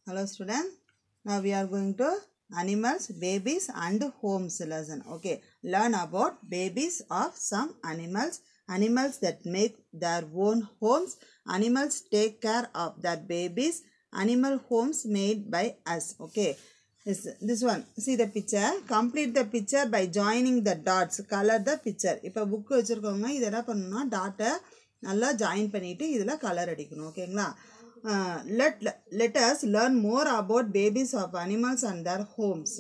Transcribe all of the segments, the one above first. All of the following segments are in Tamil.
Hello student. Now we are going to animals, babies and homes lesson. Okay. Learn about babies of some animals. Animals that make their own homes. Animals take care of their babies. Animal homes made by us. Okay. This, this one. See the picture. Complete the picture by joining the dots. Color the picture. இப்போ புக்கு வச்சுருக்கவங்க இதை என்ன பண்ணணும்னா டாட்டை நல்லா ஜாயின் பண்ணிவிட்டு இதில் கலர் அடிக்கணும் ஓகேங்களா let let's learn more about babies of animals and their homes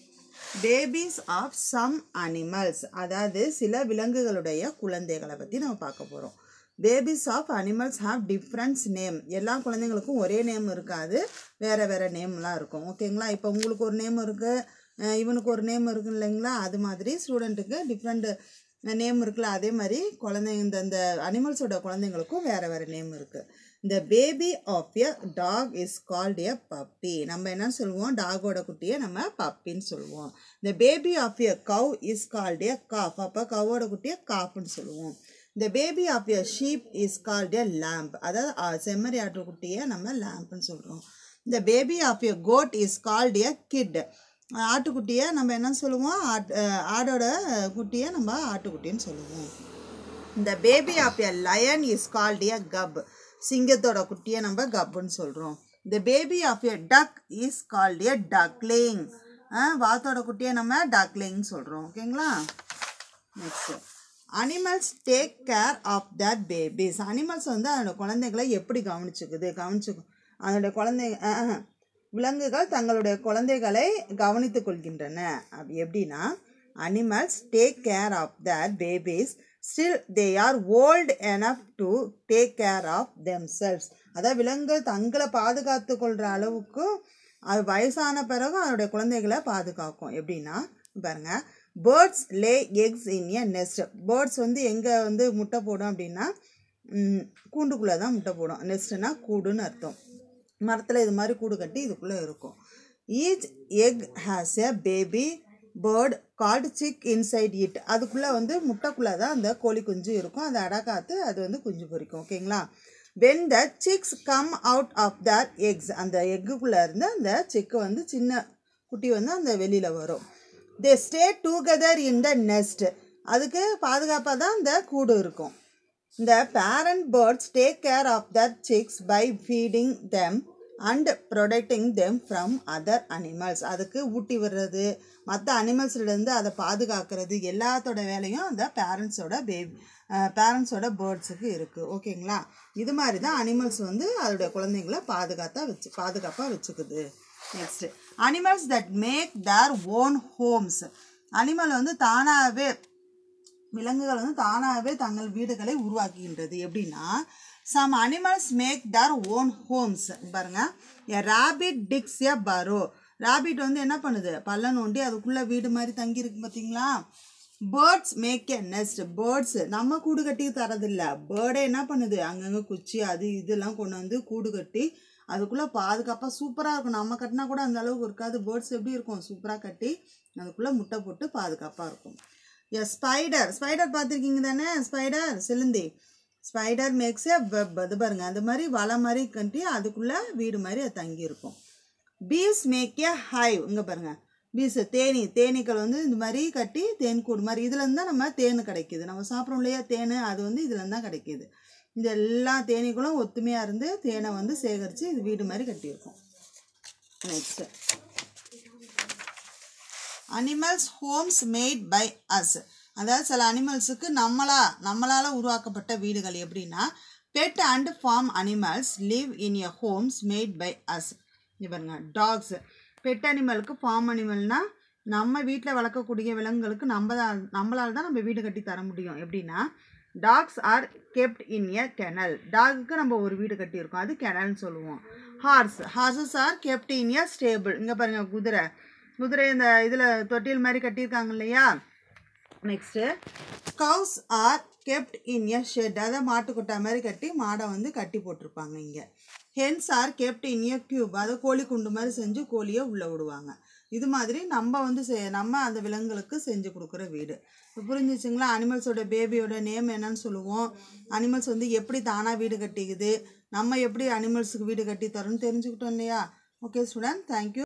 babies of some animals அதாவது சில விலங்குகளுடைய குழந்தைகளை பற்றி நம்ம பார்க்க போகிறோம் பேபிஸ் ஆஃப் அனிமல்ஸ் ஹாவ் டிஃப்ரெண்ட்ஸ் நேம் எல்லா குழந்தைங்களுக்கும் ஒரே நேம் இருக்காது வேறு வேறு நேம்லாம் இருக்கும் ஓகேங்களா இப்போ உங்களுக்கு ஒரு நேம் இருக்குது இவனுக்கு ஒரு நேம் இருக்கு இல்லைங்களா அது மாதிரி ஸ்டூடெண்ட்டுக்கு டிஃப்ரெண்ட் நேம் இருக்குல்ல அதே மாதிரி குழந்தைங்க இந்த இந்த அனிமல்ஸோட குழந்தைங்களுக்கும் வேறு வேறு நேம் இருக்குது இந்த baby of a dog is called a puppy நம்ம என்ன சொல்லுவோம் டாகோட குட்டியை நம்ம பப்பின்னு சொல்லுவோம் இந்த baby of a cow is called a calf அப்போ கவோட குட்டியை காஃப்னு சொல்லுவோம் இந்த baby of a sheep is called a lamb அதாவது செம்மறி ஆட்டுக்குட்டியை நம்ம லேம்ப்னு சொல்கிறோம் இந்த baby of a goat is called a kid ஆட்டுக்குட்டியை நம்ம என்ன சொல்லுவோம் ஆட் ஆடோட குட்டியை நம்ம ஆட்டுக்குட்டின்னு சொல்லுவோம் இந்த baby of a lion is called a cub சிங்கத்தோட குட்டியை நம்ம கப்புன்னு சொல்கிறோம் இந்த baby of a duck is called a duckling வாத்தோட குட்டியை நம்ம டக்லிங்னு சொல்கிறோம் ஓகேங்களா next animals take care of that babies animals வந்து அதோட குழந்தைகளை எப்படி கவனிச்சுக்குது கவனிச்சுக்கும் அதோட குழந்தை விலங்குகள் தங்களுடைய குழந்தைகளை கவனித்துக் கொள்கின்றன அப்படி எப்படின்னா animals take care of that babies still they are old enough to take care of themselves அதாவது விலங்குகள் தங்களை பாதுகாத்து கொள்கிற அளவுக்கு அது வயசான பிறகு அதோடைய குழந்தைகளை பாதுகாக்கும் எப்படின்னா பாருங்க birds lay eggs in a nest birds வந்து எங்கே வந்து முட்டை போடும் அப்படின்னா கூண்டுக்குள்ளே தான் முட்டை போடும் நெஸ்ட்னா கூடுன்னு அர்த்தம் மரத்தில் இது மாதிரி கூடு கட்டி இதுக்குள்ளே இருக்கும் each egg has a baby bird called chick inside it அதுக்குள்ளே வந்து முட்டைக்குள்ளே தான் அந்த கோழி குஞ்சு இருக்கும் அதை அடக்காத்து அது வந்து குஞ்சு பொறிக்கும் ஓகேங்களா when the chicks come out of that eggs அந்த எக்குக்குள்ளே இருந்து அந்த சிக்கு வந்து சின்ன குட்டி வந்து அந்த வெளியில் வரும் they stay together in the nest அதுக்கு பாதுகாப்பாக தான் அந்த கூடு இருக்கும் இந்த parent birds take care of that chicks by feeding them and protecting them from other animals அதுக்கு ஊட்டி விடுறது மற்ற அனிமல்ஸ்லேருந்து அதை பாதுகாக்கிறது எல்லாத்தோட வேலையும் அந்த பேரண்ட்ஸோட பேபி பேரண்ட்ஸோட பேர்ட்ஸுக்கு இருக்குது ஓகேங்களா இது மாதிரி தான் அனிமல்ஸ் வந்து அதோடைய குழந்தைங்கள பாதுகாத்தா வச்சு பாதுகாப்பாக வச்சுக்குது next animals that make their own homes animal வந்து தானாகவே விலங்குகள் வந்து தானாகவே தங்கள் வீடுகளை உருவாக்குகின்றது எப்படின்னா some animals make their own homes பாருங்க a rabbit digs a burrow rabbit வந்து என்ன பண்ணுது பல்ல நோண்டி அதுக்குள்ளே வீடு மாதிரி தங்கியிருக்கு பார்த்தீங்களா birds make a nest birds நம்ம கூடு கட்டி தரதில்ல பேர்டே என்ன பண்ணுது அங்கங்கே குச்சி அது இதெல்லாம் கொண்டு வந்து கூடு கட்டி அதுக்குள்ளே பாதுகாப்பாக சூப்பராக இருக்கும் நம்ம கட்டினா கூட அந்த அளவுக்கு இருக்காது பேர்ட்ஸ் எப்படி இருக்கும் சூப்பராக கட்டி அதுக்குள்ளே முட்டை போட்டு பாதுகாப்பாக இருக்கும் எ ஸ்பைடர் ஸ்பைடர் பார்த்துருக்கீங்க தானே ஸ்பைடர் சிலுந்தி ஸ்பைடர் மேக்ஸ் எ வெப் அது பாருங்க அந்த மாதிரி வலை மாதிரி கட்டி அதுக்குள்ளே வீடு மாதிரி அது தங்கி இருக்கும் பீஸ் மேக் எ ஹைவ் இங்கே பாருங்க பீஸ் தேனி தேனீக்கள் வந்து இந்த மாதிரி கட்டி தேன் கூடு மாதிரி இதுலேருந்து தான் நம்ம தேன் கிடைக்கிது நம்ம சாப்பிட்றோம் இல்லையா தேன் அது வந்து இதுலேருந்து தான் கிடைக்கிது இந்த எல்லா தேனீக்களும் ஒத்துமையாக இருந்து தேனை வந்து சேகரித்து இது வீடு மாதிரி கட்டியிருக்கோம் next animals homes made by us அதாவது சில அனிமல்ஸுக்கு நம்மளா நம்மளால் உருவாக்கப்பட்ட வீடுகள் எப்படின்னா pet and farm animals live in a homes made by us பாருங்க டாக்ஸ் பெட் அனிமலுக்கு ஃபார்ம் அனிமல்னா நம்ம வீட்டில் வளர்க்கக்கூடிய விலங்குகளுக்கு நம்ம தான் நம்மளால் தான் நம்ம வீடு கட்டி தர முடியும் எப்படின்னா dogs are kept in a kennel டாகுக்கு நம்ம ஒரு வீடு கட்டியிருக்கோம் அது கெனல்னு சொல்லுவோம் horse horses are kept in a stable இங்கே பாருங்கள் குதிரை குதிரை இந்த இதில் தொட்டில் மாதிரி கட்டியிருக்காங்க இல்லையா next cows are kept in a shed அதை மாட்டுக்கொட்டா மாதிரி கட்டி மாடை வந்து கட்டி போட்டிருப்பாங்க இங்கே hens are kept in a coop அதை கோழி குண்டு மாதிரி செஞ்சு கோழியை உள்ளே விடுவாங்க இது மாதிரி நம்ம வந்து செ நம்ம அந்த விலங்குகளுக்கு செஞ்சு கொடுக்குற வீடு இப்போ புரிஞ்சிச்சுங்களா அனிமல்ஸோட பேபியோட நேம் என்னன்னு சொல்லுவோம் அனிமல்ஸ் வந்து எப்படி தானாக வீடு கட்டிக்குது நம்ம எப்படி அனிமல்ஸுக்கு வீடு கட்டி தரோன்னு தெரிஞ்சுக்கிட்டோம் இல்லையா Okay student, thank you.